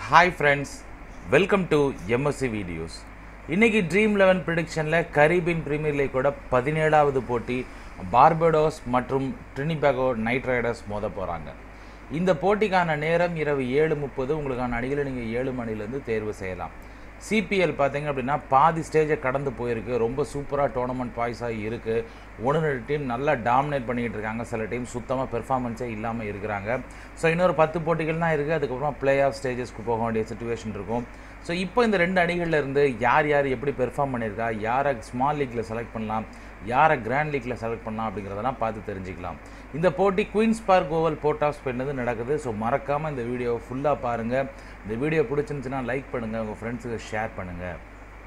hi friends welcome to MSc videos இன்னைக்கு dream eleven ப்ரிடிக்ஷனில் Caribbean premier லீக்கோட பதினேழாவது போட்டி பார்படோஸ் மற்றும் ட்ரினிபேகோ நைட் ரைடர்ஸ் மோத போகிறாங்க இந்த போட்டிக்கான நேரம் இரவு ஏழு முப்பது உங்களுக்கான அணிகளை நீங்கள் ஏழு மணிலேருந்து தேர்வு செய்யலாம் சிபிஎல் பார்த்தீங்க அப்படின்னா பாதி ஸ்டேஜை கடந்து போயிருக்கு ரொம்ப சூப்பராக டோர்னமெண்ட் பாய்ஸாக இருக்குது ஒன்று ரெண்டு டீம் நல்லா டாமினேட் பண்ணிக்கிட்டு இருக்காங்க சில டீம் சுத்தமாக பெர்ஃபார்மன்ஸே இல்லாமல் இருக்கிறாங்க ஸோ இன்னொரு பத்து போட்டிகள் தான் இருக்குது அதுக்கப்புறம் பிளே ஆஃப் ஸ்டேஜஸ்க்கு போக வேண்டிய சுச்சுவேஷன் இருக்கும் ஸோ இப்போ இந்த ரெண்டு அணிகள்ல இருந்து யார் யார் எப்படி பெர்ஃபார்ம் பண்ணியிருக்கா யாரை ஸ்மால் லீக்கில் செலக்ட் பண்ணலாம் யாரை கிராண்ட் லீக்கில் செலக்ட் பண்ணலாம் அப்படிங்கிறதெல்லாம் பார்த்து தெரிஞ்சுக்கலாம் இந்த போட்டி queens park oval port of ஸ்பெயின்லேருந்து நடக்குது ஸோ மறக்காமல் இந்த வீடியோவை ஃபுல்லாக பாருங்கள் இந்த வீடியோ பிடிச்சிருந்துச்சுன்னா லைக் பண்ணுங்கள் உங்கள் ஃப்ரெண்ட்ஸுக்கு ஷேர் பண்ணுங்கள்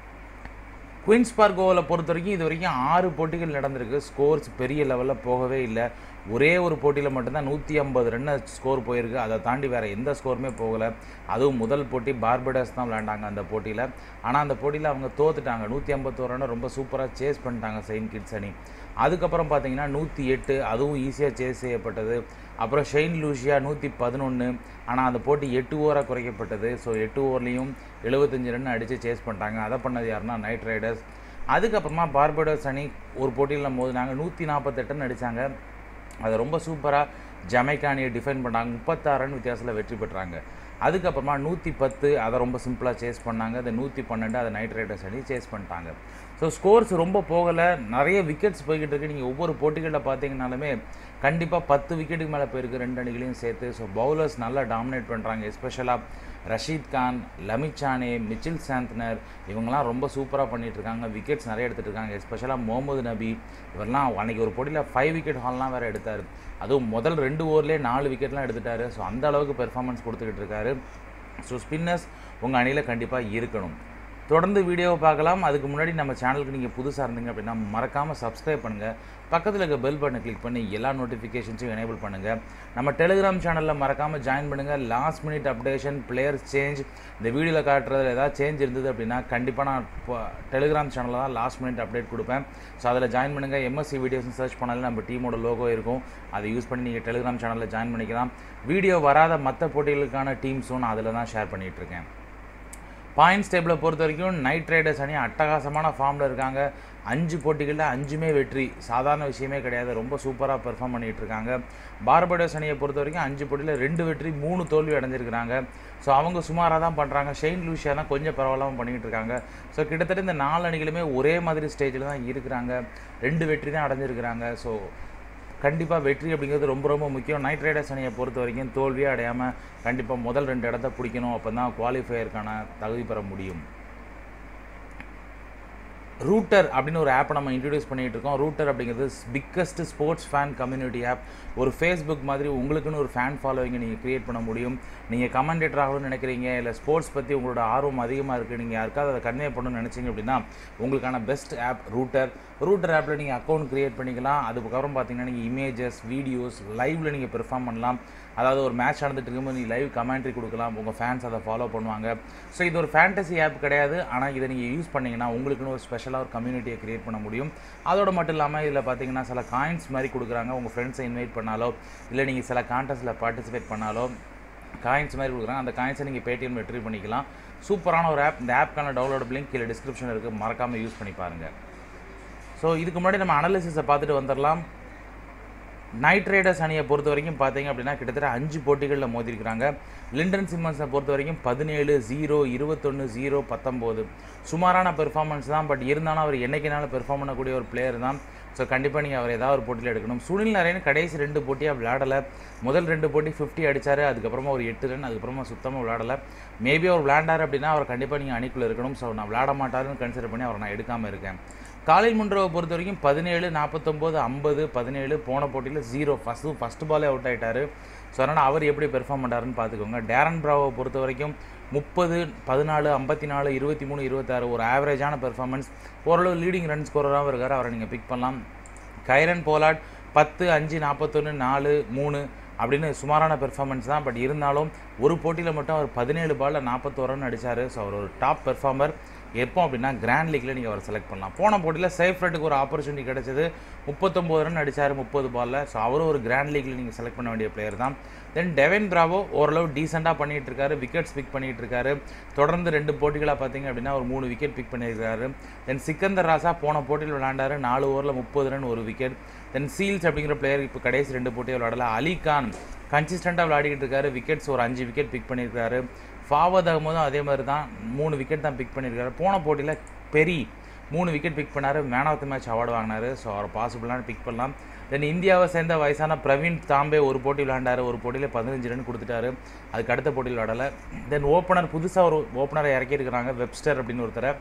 குயின்ஸ் பார்க் ஓவலை பொறுத்த வரைக்கும் இது வரைக்கும் ஆறு போட்டிகள் நடந்திருக்கு ஸ்கோர்ஸ் பெரிய லெவலில் போகவே இல்லை ஒரே ஒரு போட்டியில் மட்டும்தான் நூற்றி ஐம்பது ரன் ஸ்கோர் போயிருக்கு அதை தாண்டி வேறு எந்த ஸ்கோருமே போகலை அதுவும் முதல் போட்டி பார்படஸ் தான் விளையாண்டாங்க அந்த போட்டியில் ஆனால் அந்த போட்டியில் அவங்க தோத்துட்டாங்க நூற்றி ஐம்பத்தோரு ரன் ரொம்ப சூப்பராக சேஸ் பண்ணிட்டாங்க செயின்ட் கிட்ஸ் அணி அதுக்கப்புறம் பார்த்தீங்கன்னா நூற்றி எட்டு அதுவும் ஈஸியாக சேஸ் செய்யப்பட்டது அப்புறம் ஷெயின் லூஷியா நூற்றி பதினொன்று ஆனால் அந்த போட்டி எட்டு ஓவராக குறைக்கப்பட்டது ஸோ எட்டு ஓவர்லேயும் எழுபத்தஞ்சு ரன் அடித்து சேஸ் பண்ணிட்டாங்க அதை பண்ணது யாருன்னா நைட் ரைடர்ஸ் அதுக்கப்புறமா பார்படோஸ் அணி ஒரு போட்டியில் மோதினாங்க நூற்றி நாற்பத்தெட்டு ரன் அடித்தாங்க அதை ரொம்ப சூப்பராக ஜமைக்கா அணியை டிஃபெண்ட் பண்ணாங்க முப்பத்தாறு ரன் வித்தியாசத்தில் வெற்றி பெற்றாங்க அதுக்கப்புறமா நூற்றி பத்து அதை ரொம்ப சிம்பிளாக சேஸ் பண்ணாங்க அதை நூற்றி பன்னெண்டு அதை நைட் ரைடர்ஸ் அணி சேஸ் பண்ணிட்டாங்க ஸோ ஸ்கோர்ஸ் ரொம்ப போகலை நிறைய விக்கெட்ஸ் போய்கிட்டு இருக்கு நீங்கள் ஒவ்வொரு போட்டிகளில் பார்த்தீங்கனாலுமே கண்டிப்பாக பத்து விக்கெட்டுக்கு மேலே போயிருக்கு ரெண்டு அணிகளையும் சேர்த்து ஸோ பவுலர்ஸ் நல்லா டாமினேட் பண்ணுறாங்க எஸ்பெஷலாக ரஷீத் கான் லமிச்சானே மிச்சில் சாந்தனர் இவங்கெல்லாம் ரொம்ப சூப்பராக பண்ணிட்டு இருக்காங்க விக்கெட்ஸ் நிறைய எடுத்துகிட்டு இருக்காங்க எஸ்பெஷலாக முகமது நபி இவரெல்லாம் அன்றைக்கி ஒரு போட்டியில் ஃபைவ் விக்கெட் ஹால்லாம் வேறு எடுத்தார் அதுவும் முதல் ரெண்டு ஓவர்லேயே நாலு விக்கெட்லாம் எடுத்துட்டாரு ஸோ அந்த அளவுக்கு பெர்ஃபார்மன்ஸ் கொடுத்துக்கிட்டு இருக்காரு ஸோ ஸ்பின்னர்ஸ் உங்கள் அணியில் கண்டிப்பாக இருக்கணும் தொடர்ந்து வீடியோவை பார்க்கலாம் அதுக்கு முன்னாடி நம்ம சேனலுக்கு நீங்கள் புதுசாக இருந்தீங்க அப்படின்னா மறக்காமல் சப்ஸ்கிரைப் பண்ணுங்கள் பக்கத்தில் இருக்க பெல் பட்டனை கிளிக் பண்ணி எல்லா நோட்டிஃபிகேஷன்ஸையும் எனேபிள் பண்ணுங்கள் நம்ம டெலிகிராம் சேனலில் மறக்காமல் ஜாயின் பண்ணுங்கள் last minute updation players change இந்த வீடியோவில் காட்டுறதுல ஏதாவது சேஞ்ச் இருந்தது அப்படின்னா கண்டிப்பாக நான் இப்போ டெலிகிராம் சேனலில் தான் லாஸ்ட் மினிட் அப்டேட் கொடுப்பேன் ஸோ அதில் ஜாயின் பண்ணுங்கள் எம்எஸ்சி வீடியோஸ் சர்ச் பண்ணாலே நம்ம டீமோட லோகோ இருக்கும் அதை யூஸ் பண்ணி நீங்கள் டெலிகிராம் சேனலில் ஜாயின் பண்ணிக்கலாம் வீடியோ வராத மற்ற போட்டிகளுக்கான டீம்ஸும் நான் அதில் தான் ஷேர் பண்ணிகிட்டு இருக்கேன் பாயிண்ட்ஸ் டேபிளை பொறுத்த வரைக்கும் நைட் ரைடர்ஸ் அணி அட்டகாசமான ஃபார்மில் இருக்காங்க அஞ்சு போட்டிகளில் அஞ்சுமே வெற்றி சாதாரண விஷயமே கிடையாது ரொம்ப சூப்பராக பெர்ஃபார்ம் பண்ணிகிட்டு இருக்காங்க பார்படோஸ் அணியை பொறுத்த வரைக்கும் அஞ்சு போட்டியில் ரெண்டு வெற்றி மூணு தோல்வி அடைஞ்சிருக்கிறாங்க ஸோ அவங்க சுமாராக தான் பண்ணுறாங்க ஷெயின் லூஷியா தான் கொஞ்சம் பரவாயில்லாமல் பண்ணிகிட்டு இருக்காங்க ஸோ கிட்டத்தட்ட இந்த நாலு அணிகளுமே ஒரே மாதிரி ஸ்டேஜில் தான் இருக்கிறாங்க ரெண்டு வெற்றி தான் அடைஞ்சிருக்கிறாங்க ஸோ கண்டிப்பாக வெற்றி அப்படிங்கிறது ரொம்ப ரொம்ப முக்கியம் நைட் ரைடர்ஸ் அணியை பொறுத்த வரைக்கும் தோல்வியே அடையாமல் கண்டிப்பாக முதல் ரெண்டு இடத்த பிடிக்கணும் அப்போ தான் குவாலிஃபையருக்கான தகுதி பெற முடியும் ரூட்டர் அப்படின்னு ஒரு ஆப்பை நம்ம இன்ட்ரடியூஸ் பண்ணிகிட்டு இருக்கோம் ரூட்டர் அப்படிங்கிறது biggest sports fan community app ஒரு ஃபேஸ்புக் மாதிரி உங்களுக்குன்னு ஒரு ஃபேன் ஃபாலோவிங்கை நீங்கள் க்ரியேட் பண்ண முடியும் நீங்கள் கமெண்டேட்டர் ஆகணும்னு நினைக்கிறீங்க இல்லை ஸ்போர்ட்ஸ் பற்றி உங்களோட ஆர்வம் அதிகமாக இருக்குது நீங்கள் யாருக்காவது அதை கன்வே பண்ணணும்னு நினச்சிங்க அப்படின்னா உங்களுக்கான பெஸ்ட் ஆப் ரூட்டர் ரூட்டர் ஆப்பில் நீங்கள் அக்கௌண்ட் க்ரியேட் பண்ணிக்கலாம் அதுக்கப்புறம் பார்த்தீங்கன்னா நீங்கள் இமேஜஸ் வீடியோஸ் லைவில் நீங்கள் பெர்ஃபார்ம் பண்ணலாம் அதாவது ஒரு மேட்ச் நடந்துட்டு இருக்கும்போது நீங்கள் லைவ் கமெண்ட்ரி கொடுக்கலாம் உங்கள் ஃபேன்ஸ் அதை ஃபாலோ பண்ணுவாங்க ஸோ இது ஒரு ஃபேண்டசி ஆப் கிடையாது ஆனால் இதை நீங்கள் யூஸ் பண்ணிங்கன்னா உங்களுக்குன்னு ஒரு ஸ்பெஷலாக ஒரு கம்யூனிட்டியை க்ரியேட் பண்ண முடியும் அதோட மட்டும் இல்லாமல் இதில் பார்த்தீங்கன்னா சில காயின்ஸ் மாதிரி கொடுக்குறாங்க உங்கள் ஃப்ரெண்ட்ஸை இன்வைட் பண்ணாலோ இல்லை நீங்கள் சில கான்டெஸ்ட்டில் பார்ட்டிசிபேட் பண்ணாலோ காயின்ஸ் மாதிரி கொடுக்குறாங்க அந்த காயின்ஸை நீங்கள் பேடிஎம் ரிட்ரீவ் பண்ணிக்கலாம் சூப்பரான ஒரு ஆப் இந்த ஆப்க்கான டவுன்லோட் லிங்க் கீழே டிஸ்கிரிப்ஷன் இருக்குது மறக்காமல் யூஸ் பண்ணி பாருங்கள் ஸோ இதுக்கு முன்னாடி நம்ம அனாலிசிஸை பார்த்துட்டு வந்துடலாம் நைட் ரைடர்ஸ் அணியை பொறுத்த வரைக்கும் பார்த்தீங்க அப்படின்னா கிட்டத்தட்ட அஞ்சு போட்டிகளில் மோதிருக்கிறாங்க லிண்டன் சிம்மன்ஸை பொறுத்த வரைக்கும் பதினேழு ஜீரோ இருபத்தொன்று ஜீரோ பத்தொம்போது சுமாரான பெர்ஃபார்மன்ஸ் தான் பட் இருந்தாலும் அவர் என்றைக்குனாலும் பெர்ஃபார்ம் பண்ணக்கூடிய ஒரு பிளேயர் தான் ஸோ கண்டிப்பாக நீங்கள் அவர் ஏதாவது ஒரு போட்டியில் எடுக்கணும் சுனில் நரேன் கடைசி ரெண்டு போட்டியாக விளையாடலை முதல் ரெண்டு போட்டி ஃபிஃப்டி அடித்தார் அதுக்கப்புறமா ஒரு எட்டு ரன் அதுக்கப்புறமா சுத்தமாக விளையாடலை மேபி அவர் விளையாண்டார் அப்படின்னா அவர் கண்டிப்பாக நீங்கள் அணிக்குள்ளே இருக்கணும் ஸோ நான் விளையாட மாட்டாருன்னு கன்சிடர் பண்ணி அவரை நான் எடுக்காமல் இருக்கேன் காலில் முன்ரோவை பொறுத்த வரைக்கும் பதினேழு நாற்பத்தொம்போது ஐம்பது பதினேழு போன போட்டியில் ஜீரோ ஃபஸ்ட்டு ஃபஸ்ட் பாலே அவுட் ஆகிட்டார் ஸோ அதனால் அவர் எப்படி பெர்ஃபார்ம் பண்ணுறாருன்னு பார்த்துக்கோங்க டேரன் ப்ராவோவை பொறுத்த வரைக்கும் முப்பது பதினாலு ஐம்பத்தி நாலு இருபத்தி மூணு இருபத்தாறு ஒரு ஆவரேஜான பெர்ஃபார்மன்ஸ் ஓரளவு லீடிங் ரன் ஸ்கோரராகவும் இருக்கார் அவரை நீங்கள் பிக் பண்ணலாம் கைரன் போலாட் பத்து அஞ்சு நாற்பத்தொன்று நாலு மூணு அப்படின்னு சுமாரான பெர்ஃபார்மன்ஸ் தான் பட் இருந்தாலும் ஒரு போட்டியில் மட்டும் அவர் பதினேழு பாலில் நாற்பத்தோரு ரன் அடித்தார் ஸோ அவர் ஒரு டாப் பெர்ஃபார்மர் எப்போ அப்படின்னா கிராண்ட் லீக்ல நீங்கள் அவரை செலக்ட் பண்ணலாம் போன போட்டியில் சேஃப் ரெட்டுக்கு ஒரு ஆப்பர்ச்சுனிட்டி கிடைச்சது முப்பத்தொம்போது ரன் அடிச்சார் முப்பது பாலில் ஸோ அவரும் ஒரு கிராண்ட் லீக்ல நீங்கள் செலக்ட் பண்ண வேண்டிய பிளேயர் தான் தென் டெவன் பிராவோ ஓரளவு டீசெண்டாக பண்ணிட்டு இருக்காரு விக்கெட்ஸ் பிக் பண்ணிட்டு இருக்காரு தொடர்ந்து ரெண்டு போட்டிகளாக பார்த்தீங்க அப்படின்னா ஒரு மூணு விக்கெட் பிக் பண்ணியிருக்காரு தென் சிக்கந்தர் ராசா போன போட்டியில் விளையாண்டாரு நாலு ஓவரில் முப்பது ரன் ஒரு விக்கெட் தென் சீல்ஸ் அப்படிங்கிற பிளேயர் இப்போ கடைசி ரெண்டு போட்டியில் விளையாடல அலி கான் கன்சிஸ்டண்ட்டாக விளையாடிக்கிட்டு இருக்காரு விக்கெட்ஸ் ஒரு அஞ்சு விக்கெட் பிக் பண்ணியிருக்காரு ஃபாவத் அகமதும் அதே மாதிரி தான் மூணு விக்கெட் தான் பிக் பண்ணியிருக்காரு போன போட்டியில் பெரி மூணு விக்கெட் பிக் பண்ணார் man of the match award வாங்கினார் ஸோ அவர் பாசிபிளான பிக் பண்ணலாம் தென் இந்தியாவை சேர்ந்த வயசான பிரவீன் தாம்பே ஒரு போட்டி விளையாண்டார் ஒரு போட்டியில் பதினஞ்சு ரன் கொடுத்துட்டாரு அதுக்கு அடுத்த போட்டியில் விளையாடலை தென் ஓப்பனர் புதுசாக ஒரு ஓப்பனரை இறக்கியிருக்கிறாங்க வெப்ஸ்டர் அப்படின்னு ஒருத்தரை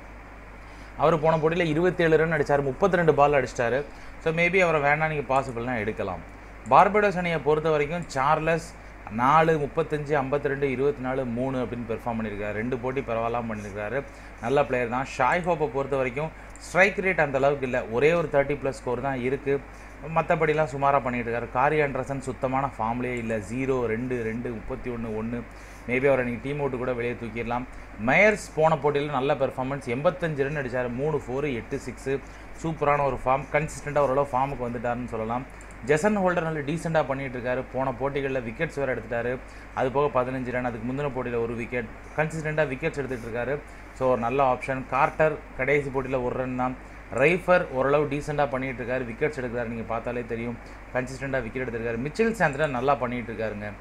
அவர் போன போட்டியில் இருபத்தேழு ரன் அடித்தார் முப்பத்தி ரெண்டு பால் அடிச்சிட்டாரு ஸோ மேபி அவரை வேணாம் நீங்கள் பாசிபிள்னா எடுக்கலாம் பார்படோஸ் அணியை பொறுத்த வரைக்கும் சார்லஸ் நாலு முப்பத்தஞ்சு ஐம்பத்தி ரெண்டு இருபத்தி நாலு மூணு அப்படின்னு பெர்ஃபார்ம் பண்ணியிருக்காரு ரெண்டு போட்டி பரவாயில்லாம பண்ணியிருக்காரு நல்ல பிளேயர் தான் ஷாய் ஹோப்பை பொறுத்த வரைக்கும் ஸ்ட்ரைக் ரேட் அந்த அளவுக்கு இல்லை ஒரே ஒரு தேர்ட்டி ப்ளஸ் ஸ்கோர் தான் இருக்குது மற்றபடிலாம் சுமாராக பண்ணிட்டு இருக்காரு காரி ஆண்டர்சன் சுத்தமான ஃபார்ம்லேயே இல்லை ஜீரோ ரெண்டு ரெண்டு முப்பத்தி ஒன்று ஒன்று மேபி அவரை நீங்கள் டீம் அவுட்டு கூட வெளியே தூக்கிடலாம் மயர்ஸ் போன போட்டியில் நல்ல பெர்ஃபார்மன்ஸ் எண்பத்தஞ்சு ரன் அடித்தார் மூணு ஃபோரு எட்டு சிக்ஸு சூப்பரான ஒரு ஃபார்ம் கன்சிஸ்டண்ட்டாக ஓரளவு ஃபார்முக்கு வந்துட்டாருன்னு சொல்லலாம் ஜெசன் ஹோல்டர் நல்ல டீசெண்டாக பண்ணிட்டு இருக்காரு போன போட்டிகளில் விக்கெட்ஸ் வேறு எடுத்துட்டாரு அது போக பதினஞ்சு ரன் அதுக்கு முந்தின போட்டியில் ஒரு விக்கெட் கன்சிஸ்டண்ட்டாக விக்கெட்ஸ் எடுத்துகிட்டு இருக்காரு ஸோ ஒரு நல்ல ஆப்ஷன் கார்ட்டர் கடைசி போட்டியில் ஒரு ரன் தான் ரைஃபர் ஓரளவு டீசெண்டாக பண்ணிட்டு இருக்காரு விக்கெட்ஸ் எடுக்கிறாரு நீங்கள் பார்த்தாலே தெரியும் கன்சிஸ்டண்ட்டாக விக்கெட் எடுத்திருக்காரு மிச்சில் சாந்திரன் நல்லா பண்ணிட்டு இருக்காருங்க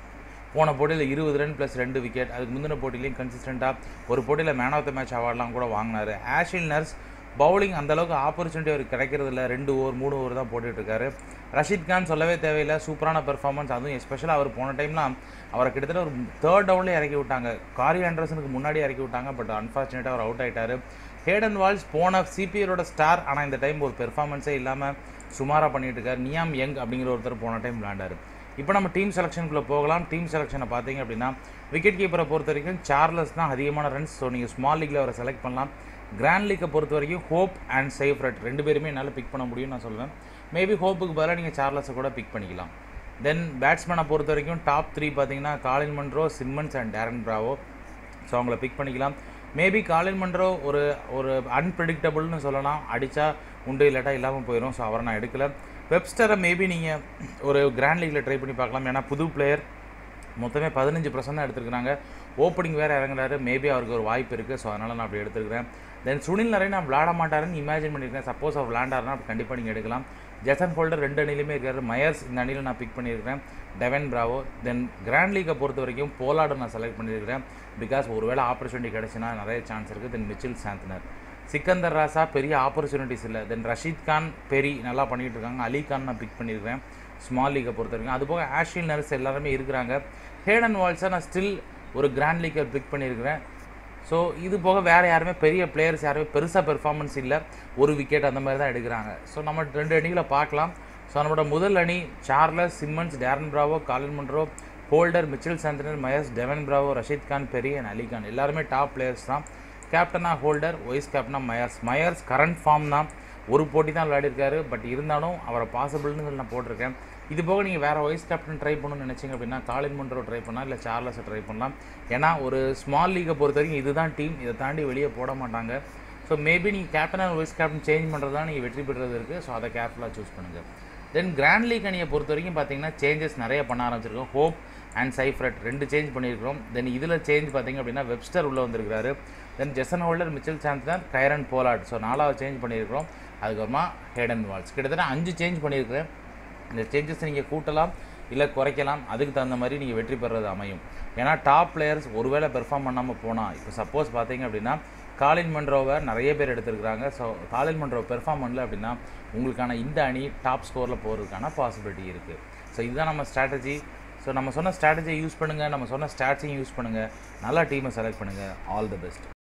போன போட்டியில் இருபது ரன் ப்ளஸ் ரெண்டு விக்கெட் அதுக்கு முந்தின போட்டிலையும் கன்சிஸ்டண்ட்டாக ஒரு போட்டியில் மேன் ஆஃப் த மேட்ச் அவார்ட்லாம் கூட வாங்கினார் ஆஷில் நர்ஸ் பவுலிங் அந்தளவுக்கு ஆப்பர்ச்சுனிட்டி அவருக்கு கிடைக்கிறது இல்லை ரெண்டு ஓவர் மூணு ஓவர் தான் போட்டுட்டு இருக்காரு ரஷீத் கான் சொல்லவே தேவையில்லை சூப்பரான பெர்ஃபார்மன்ஸ் அதுவும் எஸ்பெஷலாக அவர் போன டைம்லாம் அவரை கிட்டத்தட்ட ஒரு தேர்ட் டவுன்லேயே இறக்கி விட்டாங்க காரி ஆண்டர்சனுக்கு முன்னாடி இறக்கி விட்டாங்க பட் அன்ஃபார்ச்சுனேட்டாக அவர் அவுட் ஆயிட்டாரு ஹேடன் வால்ஸ் போன சிபிஆரோட ஸ்டார் ஆனால் இந்த டைம் ஒரு பெர்ஃபார்மன்ஸே இல்லாமல் சுமாராக பண்ணிட்டு இருக்காரு நியாம் யங் அப்படிங்கிற ஒருத்தர் போன டைம் விளையாண்டாரு இப்போ நம்ம டீம் செலெக்ஷனுக்குள்ளே போகலாம் டீம் செலெக்ஷனை பார்த்தீங்க அப்படின்னா விக்கெட் கீப்பரை பொறுத்த வரைக்கும் சார்லஸ் தான் அதிகமான ரன்ஸ் ஸோ நீங்கள் ஸ்மால் லீக்கில் அவரை செலக்ட் பண்ணலாம் கிராண்ட் லீக்கை பொறுத்த வரைக்கும் ஹோப் அண்ட் சேஃப்ரட் ரெண்டு பேருமே என்னால் பிக் பண்ண முடியும்னு நான் சொல்லுவேன் மேபி ஹோப்புக்கு பதிலாக நீங்கள் சார்லஸை கூட பிக் பண்ணிக்கலாம் தென் பேட்ஸ்மேனை பொறுத்த வரைக்கும் டாப் த்ரீ பார்த்தீங்கன்னா Colin Munro Simmons and Darren Bravo so அவங்கள பிக் பண்ணிக்கலாம் மேபி காலின் மன்ரோ ஒரு ஒரு அன்பிரடிக்டபுள்னு சொல்லலாம் அடித்தா உண்டு இல்லாட்டா இல்லாமல் போயிடும் ஸோ அவரை நான் எடுக்கல வெப்ஸ்டரை மேபி நீங்கள் ஒரு கிராண்ட் லீக்கில் ட்ரை பண்ணி பார்க்கலாம் ஏன்னா புது பிளேயர் மொத்தமே பதினஞ்சு பர்சன்ட் தான் எடுத்துருக்காங்க ஓப்பனிங் வேறு இறங்குறாரு மேபி அவருக்கு ஒரு வாய்ப்பு இருக்குது ஸோ அதனால் நான் அப்படி எடுத்துருக்கிறேன் தென் சுனில் நரேன் நான் விளாட மாட்டாருன்னு இமேஜின் பண்ணியிருக்கேன் சப்போஸ் அவர் விளாண்டாருன்னா கண்டிப்பாக நீங்கள் எடுக்கலாம் ஜெசன் ஹோல்டர் ரெண்டு அணிலுமே இருக்காரு மயர்ஸ் இந்த அணியில் நான் பிக் பண்ணியிருக்கிறேன் டெவன் பிராவோ தென் கிராண்ட் லீக்கை பொறுத்த வரைக்கும் போலார்டு நான் செலக்ட் பண்ணியிருக்கிறேன் பிகாஸ் ஒருவேளை ஆப்பர்ச்சுனிட்டி கிடச்சுன்னா நிறைய சான்ஸ் இருக்குது தென் மிச்சில் சாந்தனர் சிக்கந்தர் ராசா பெரிய ஆப்பர்ச்சுனிட்டிஸ் இல்லை தென் ரஷீத் கான் பெரி நல்லா பண்ணிகிட்டு இருக்காங்க அலி கான் நான் பிக் பண்ணியிருக்கிறேன் ஸ்மால் லீக்கை பொறுத்த வரைக்கும் அதுபோக ஆஷில் நர்ஸ் எல்லாருமே இருக்கிறாங்க ஹேடன் வால்ஸை நான் ஸ்டில் ஒரு கிராண்ட் லீக்கை பிக் பண்ணியிருக்கிறேன் ஸோ இது போக வேறு யாருமே பெரிய பிளேயர்ஸ் யாருமே பெருசாக பெர்ஃபார்மன்ஸ் இல்லை ஒரு விக்கெட் அந்த மாதிரி தான் எடுக்கிறாங்க ஸோ நம்ம ரெண்டு அணிகளை பார்க்கலாம் ஸோ நம்மளோட முதல் அணி Charles Simmons Darren Bravo Colin Munro Holder Mitchell Santner Mayers Devon Bravo Rashid Khan Perry and Ali Khan எல்லாருமே டாப் பிளேயர்ஸ் தான் கேப்டனாக ஹோல்டர் வைஸ் கேப்டனாக மயர்ஸ் மயர்ஸ் கரண்ட் ஃபார்ம் தான் ஒரு போட்டி தான் விளையாடிருக்காரு பட் இருந்தாலும் அவரை பாசிபிள்னு சொல்லி நான் போட்டிருக்கேன் இது போக நீங்கள் வேறு வைஸ் கேப்டன் ட்ரை பண்ணணும்னு நினச்சிங்க அப்படின்னா காலின் மன்றோ ட்ரை பண்ணலாம் இல்லை சார்லஸை ட்ரை பண்ணலாம் ஏன்னா ஒரு ஸ்மால் லீகை பொறுத்த வரைக்கும் இதுதான் டீம் இதை தாண்டி வெளியே போட மாட்டாங்க ஸோ மேபி நீங்கள் captain and vice captain change பண்ணுறது தான் நீங்கள் வெற்றி பெறுறது இருக்குது ஸோ அதை கேர்ஃபுல்லாக சூஸ் பண்ணுங்கள் தென் கிராண்ட் லீக் அணியை பொறுத்த வரைக்கும் பார்த்தீங்கன்னா சேஞ்சஸ் நிறைய பண்ண ஆரம்பிச்சிருக்கோம் ஹோப் அண்ட் சைஃப்ரட் ரெண்டு சேஞ்ச் பண்ணியிருக்கிறோம் தென் இதில் சேஞ்ச் பார்த்தீங்க அப்படின்னா வெப்ஸ்டர் உள்ளே வந்திருக்காரு then Jason Holder Mitchell Santner Kieron Pollard so நாலாவது சேஞ்ச் பண்ணியிருக்கிறோம் அதுக்கப்புறமா ஹேடன் வால்ஸ் கிட்டத்தட்ட அஞ்சு சேஞ்ச் பண்ணியிருக்கிறேன் இந்த சேஞ்சஸ் நீங்கள் கூட்டலாம் இல்லை குறைக்கலாம் அதுக்கு தகுந்த மாதிரி நீங்கள் வெற்றி பெறுறது அமையும் ஏன்னா டாப் பிளேயர்ஸ் ஒருவேளை பெர்ஃபார்ம் பண்ணாமல் போனால் இப்போ சப்போஸ் பார்த்தீங்க அப்படின்னா காலின் மன்ரோவை நிறைய பேர் எடுத்திருக்கிறாங்க ஸோ காலின் மன்ரோ பெர்ஃபார்ம் பண்ணல அப்படின்னா உங்களுக்கான இந்த அணி டாப் ஸ்கோரில் போகிறதுக்கான பாசிபிலிட்டி இருக்குது ஸோ இதுதான் நம்ம ஸ்ட்ராட்டஜி ஸோ நம்ம சொன்ன ஸ்ட்ராட்டஜியை யூஸ் பண்ணுங்கள் நம்ம சொன்ன ஸ்டாட்ஸையும் யூஸ் பண்ணுங்கள் நல்லா டீமை செலக்ட் பண்ணுங்கள் ஆல் தி பெஸ்ட்